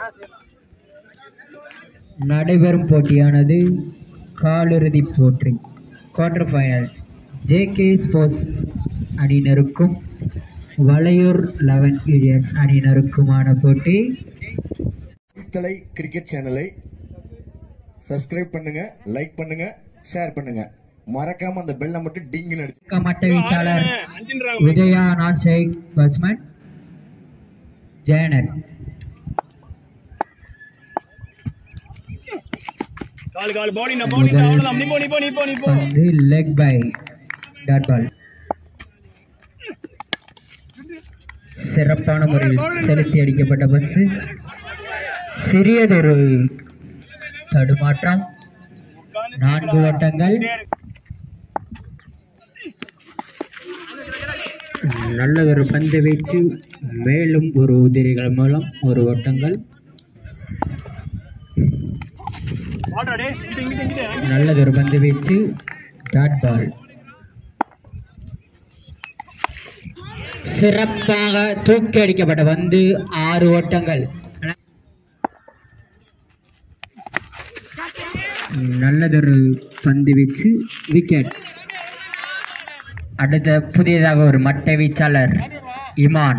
நடைபெறும் போட்டியானது காலிறுதிப் போட்டி குவார்டர் ஃபைனல்ஸ் ஜேகே ஸ்போர்ட்ஸ் அணியினருக்கும் வளையூர் லெவன் இடியன்ஸ் அணியினருக்குமான போட்டி கலை கிரிக்கெட் சேனலை சப்ஸ்கிரைப் பண்ணுங்க லைக் பண்ணுங்க ஷேர் பண்ணுங்க மறக்காம அந்த பெல்லை மட்டும் டிங்குன்னு அடிச்சு மட்ட வீச்சாளர் விஜயா நான் ஸ்ட்ரைக் பேட்ஸ்மேன் ஜெயனர் கால் கால் போடி நான் போடி நான் அவ்வளவுதான் நீ போ நீ போ நீ போ நீ போ வந்து லெக் பை டாட் பால் சிறப்பான முறையில் செலுத்தி அடிக்கப்பட்ட பந்து சிறியதொரு தடுமாற்றம் நான்கு ஓட்டங்கள் நல்லதொரு பந்து வீச்சு மேலும் ஒரு உதிரிகள் மூலம் ஒரு ஓட்டங்கள் வாடா டேய் இங்க இங்க இங்க நல்லதொரு பந்து வீச்சு டாட் பால் சிறப்பாக தூக்கி அடிக்கப்பட்ட பந்து ஆறு ஓட்டங்கள் நல்லதொரு பந்து வீச்சு விக்கெட் அடுத்த புதியதாக ஒரு மட்டை வீச்சாளர் இமான்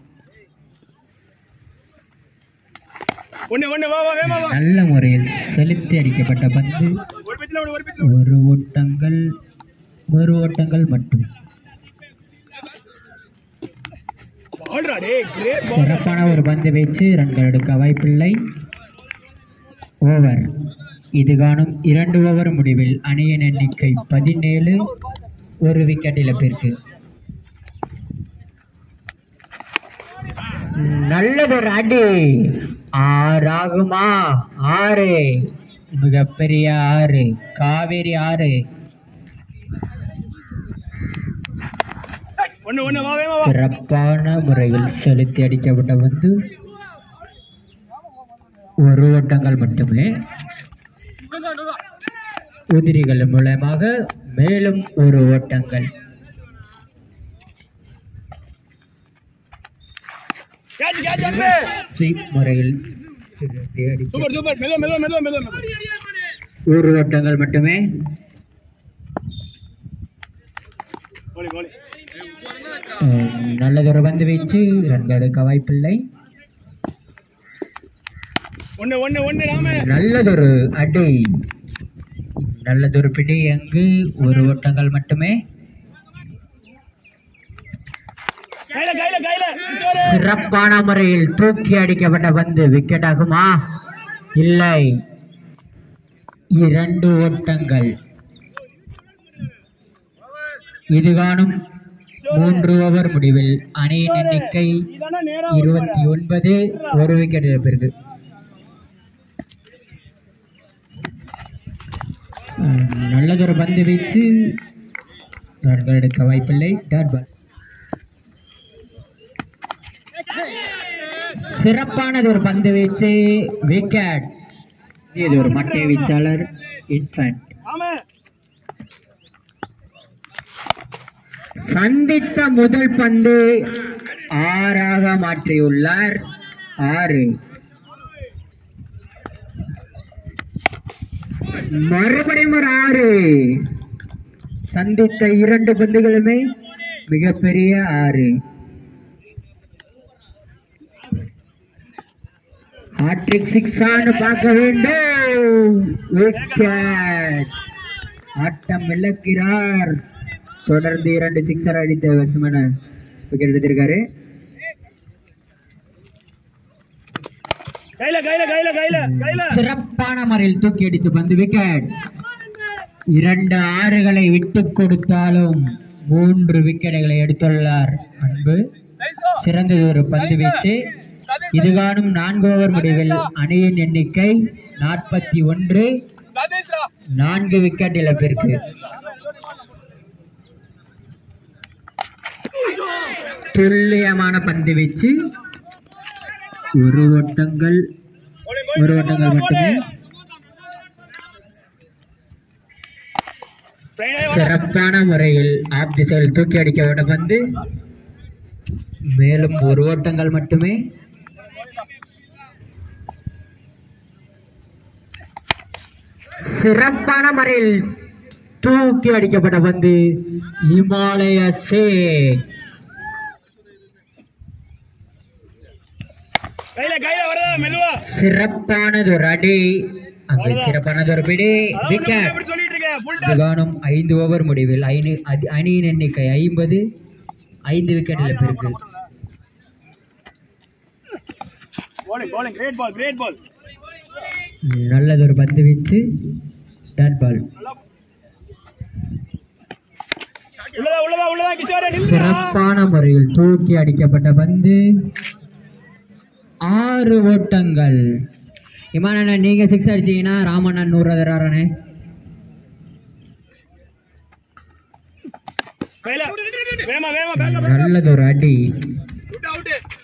ஒண்ணு ஒண்ணு வா வா வேமா வா நல்ல முறையில் செலுத்தி அடிக்கப்பட்ட பந்து ஒரு பிச்சில விடு ஒரு பிச்சில ஒரு ஓட்டங்கள் ஒரு ஓட்டங்கள் மட்டும் பால்டா டேய் கிரேட் சிறப்பான ஒரு பந்து வீச்சு ரன்கள் எடுக்க வாய்ப்பில்லை ஓவர் இது காணும் இரண்டு ஓவர் முடிவில் அணியின் எண்ணிக்கை பதினேழு ஒரு விக்கெட் இழப்பிற்கு நல்லதொரு அடி ஆறாகுமா ஆறு மிகப்பெரிய ஆறு காவேரி ஆறு ஒண்ணு ஒண்ணு வா வேமா வா சிறப்பான முறையில் செலுத்தி அடிக்கப்பட்ட வந்து ஒரு ஓட்டங்கள் மட்டுமே உதிரிகள் மூலமாக மேலும் ஒரு ஓட்டங்கள் கேட்ச் கேட்ச் அன்பே ஸ்வீப் முறையில் செலுத்தி அடி- சூப்பர் சூப்பர் மெல்ல மெல்ல மெல்ல மெல்ல ஒரு ஓட்டங்கள் மட்டுமே கோலி கோலி அஹ், நல்லதொரு பந்து வீச்சு ரன்கள் எடுக்க வாய்ப்பில்லை ஒண்ணு ஒண்ணு ஒண்ணு ராமே நல்லதொரு அடி நல்லதொரு பிடி அங்கு ஒரு ஓட்டங்கள் மட்டுமே கையில கையில கையில சிறப்பான முறையில் தூக்கி அடிக்கப்பட்ட பந்து விக்கெட் ஆகுமா இல்லை இரண்டு ஓட்டங்கள் இது காணும் மூன்று ஓவர் முடிவில் அணியின் எண்ணிக்கை இதானே நேரா இருபத்தி ஒன்பது ஒரு விக்கெட் இழப்பிற்கு அஹ், நல்லதொரு பந்து வீச்சு ரன்கள் எடுக்க வாய்ப்பில்லை டாட் பால் சிறப்பானது ஒரு பந்து வீச்சு விக்கெட் இது ஒரு மட்டை வீச்சாளர் இன்ஃபன்ட் ஆமா சந்தித்த முதல் பந்து ஆறாக மாற்றியுள்ளார் ஆறு மறுபடியும் ஒரு ஆறு சந்தித்த இரண்டு பந்துகளுமே மிகப்பெரிய ஆறு ஹாட்ரிக் சிக்ஸான்னு பார்க்க வேண்டும் விக்கெட் ஆட்டம் இழக்கிறார் தொடர்ந்து இரண்டு சிக்ஸர் அடித்த பேட்ஸ்மேன் விக்கெட் எடுத்திருக்காரு கையில கையில கையில கையில கையில சிறப்பான முறையில் தூக்கி அடித்து பந்து விக்கெட் இரண்டு ஆறுகளை விட்டு கொடுத்தாலும் மூன்று விக்கெட்டுகளை எடுத்துள்ளார் அன்பு சிறந்தது ஒரு பந்து வீச்சு இது காணும் நான்கு ஓவர் முடிவில் அணியின் எண்ணிக்கை நாற்பத்தி ஒன்று சதீஷ்ரா நான்கு விக்கெட் இழப்பிற்கு துல்லியமான பந்து வீச்சு ஒரு ஓட்டங்கள் ஒரு ஓட்டங்கள் மட்டுமே சிறப்பான முறையில் ஆப் திசையில் தூக்கி அடிக்கப்பட்ட பந்து மேலும் ஒரு ஓட்டங்கள் மட்டுமே சிறப்பான முறையில் தூக்கி அடிக்கப்பட்ட பந்து இமாலய சேக் கையில கையில வரதா மெதுவா சிறப்பானது ஒரு அடி அங்கு சிறப்பானது ஒரு பிடி அதான் விக்கெட் எப்படி சொல்லிட்டு இருக்கேன் ஃபுல் இதுகாணும் ஐந்து ஓவர் முடிவில் ஐநூ அதி- அணியின் எண்ணிக்கை ஐம்பது ஐந்து விக்கெட் இழப்பிற்கு bowling bowling great ball great ball நல்லதொரு பந்து வீச்சு டாட் பால் உள்ளதா உள்ளதா உள்ளதா கிஷோரே நில்லுடா. சிறப்பான முறையில் தூக்கி அடிக்கப்பட்ட பந்து ஆறு ஓட்டங்கள் இமானண்ணா நீங்க சிக்ஸ் அடிச்சீங்கன்னா ராமண்ணன் நூறு தராரண்ணே கையில வேமா வேமா பேக்க நல்லதொரு அடி அவுட் அவுட்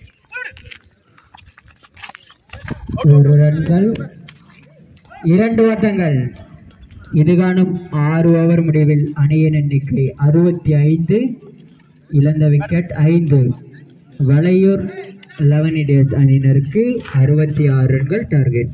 ஒரு ரன்கள் இரண்டு ஓட்டங்கள் இதுகாணும் ஆறு ஓவர் முடிவில் அணியின் எண்ணிக்கை அறுபத்தி ஐந்து இழந்த விக்கெட் ஐந்து வளையூர் லெவன் டேஸ் அணியினருக்கு அறுபத்தி ஆறு ரன்கள் டார்கெட்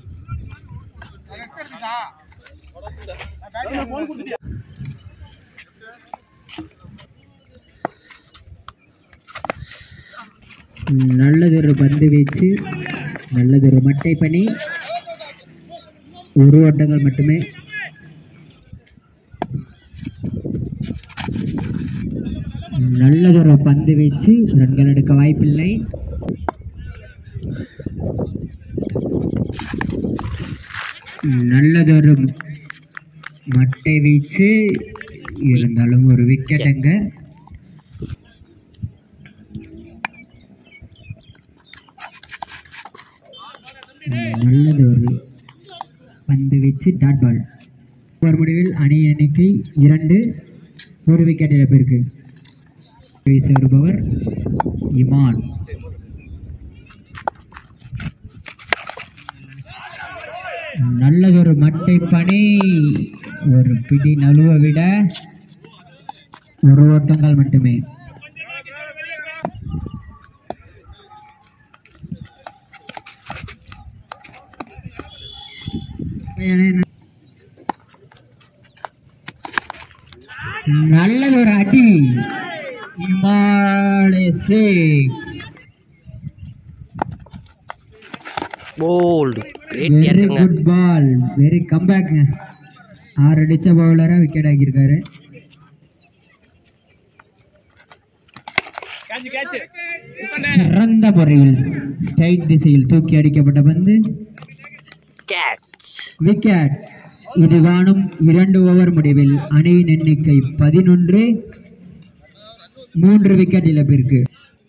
நல்லதொரு பந்து வீச்சு நல்லதொரு மட்டை பணி ஒரு ஓட்டங்கள் மட்டுமே நல்லதொரு பந்து வீச்சு ரன்கள் எடுக்க வாய்ப்பில்லை நல்லதொரு மட்டை வீச்சு இருந்தாலும் ஒரு விக்கெட் அங்க நல்லது ஒரு பந்து வீச்சு டாட் பால் ஒரு முடிவில் அணி எண்ணிக்கை இரண்டு ஒரு விக்கெட் இழப்பிற்கு வீச வருபவர் இமான் நல்லதொரு மட்டை பணி ஒரு பிடி நழுவ விட ஒரு ஓட்டங்கள் மட்டுமே நல்லது ஒரு அடி இமாலய சிக்ஸ் போல்டு கிரேட் வெரி இறக்குங்க குட் பால் வெரி கம்பேக்ங்க ஆறு அடிச்ச பவுலரா விக்கெட் ஆக்கியிருக்காரு கேட்ச் கேட்ச் சிறந்த முறையில் ஸ்ட்ரைட் திசையில் தூக்கி அடிக்கப்பட்ட பந்து கேட்ச் விக்கெட் இது காணும் இரண்டு ஓவர் முடிவில் அணியின் எண்ணிக்கை பதினொன்று மூன்று விக்கெட் இழப்பிற்கு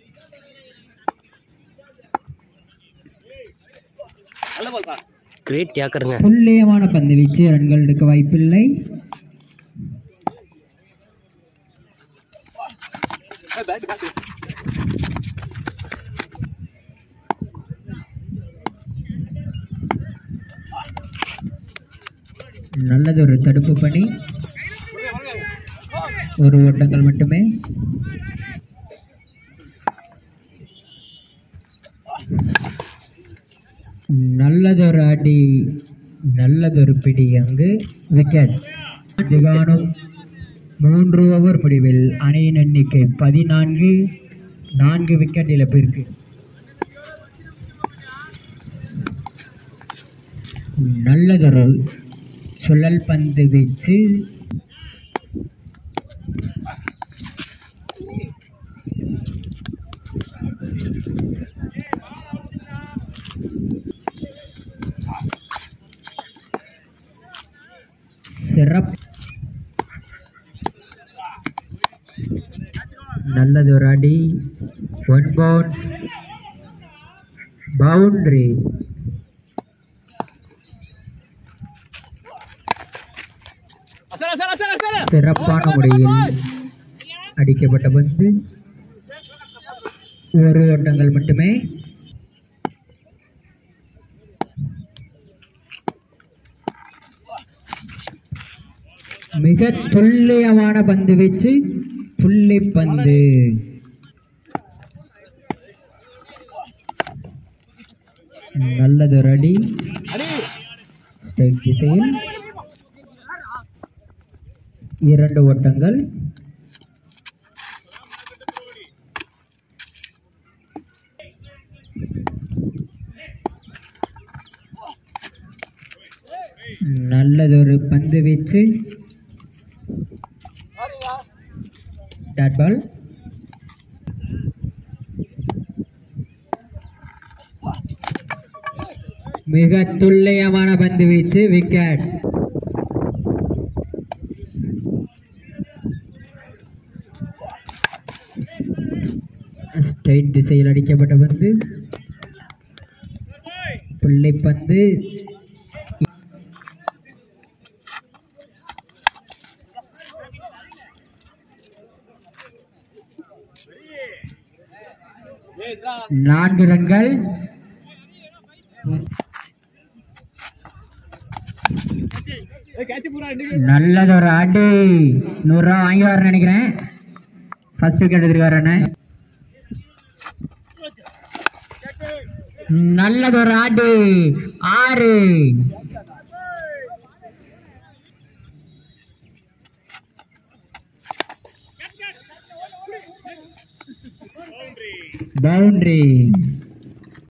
நல்ல பால் சார் கிரேட் ஏக்கருங்க துல்லியமான பந்து வீச்சு ரன்கள் எடுக்க வாய்ப்பில்லை பேட் பேட் நல்லதொரு தடுப்பு பணி ஒரு ஓட்டங்கள் மட்டுமே நல்லதொரு அடி நல்லதொரு பிடி அங்கு விக்கெட் திகானும் மூன்று ஓவர் முடிவில் அணியின் எண்ணிக்கை பதினான்கு நான்கு விக்கெட் இழப்பிற்கு நல்லதொரு சுழல் பந்து வீச்சு சிறப் நல்லதொரு அடி ஒன் பவுன்ஸ் பவுண்டரி அசர அசர அசர அசர சிறப்பான முறையில் அடிக்கப்பட்ட பந்து ஒரு ஓட்டங்கள் மட்டுமே மிக துல்லியமான பந்து வீச்சு புள்ளி பந்து நல்லதொரு அடி அடி ஸ்ட்ரைட் திசையில் இரண்டு ஓட்டங்கள் நல்லதொரு பந்து வீச்சு டாட் பால் மிக துல்லியமான பந்து வீச்சு விக்கெட் ஸ்ட்ரைட் திசையில் அடிக்கப்பட்ட பந்து புள்ளை பந்து நான்கு ரன்கள் நல்லதொரு அடி நூறு ரூபா வாங்கி வரேன் நினைக்கிறேன் ஃபர்ஸ்ட் விக்கெட் எடுத்துருக்காரு அண்ணன் நல்லதொரு அடி ஆறு பவுண்டரி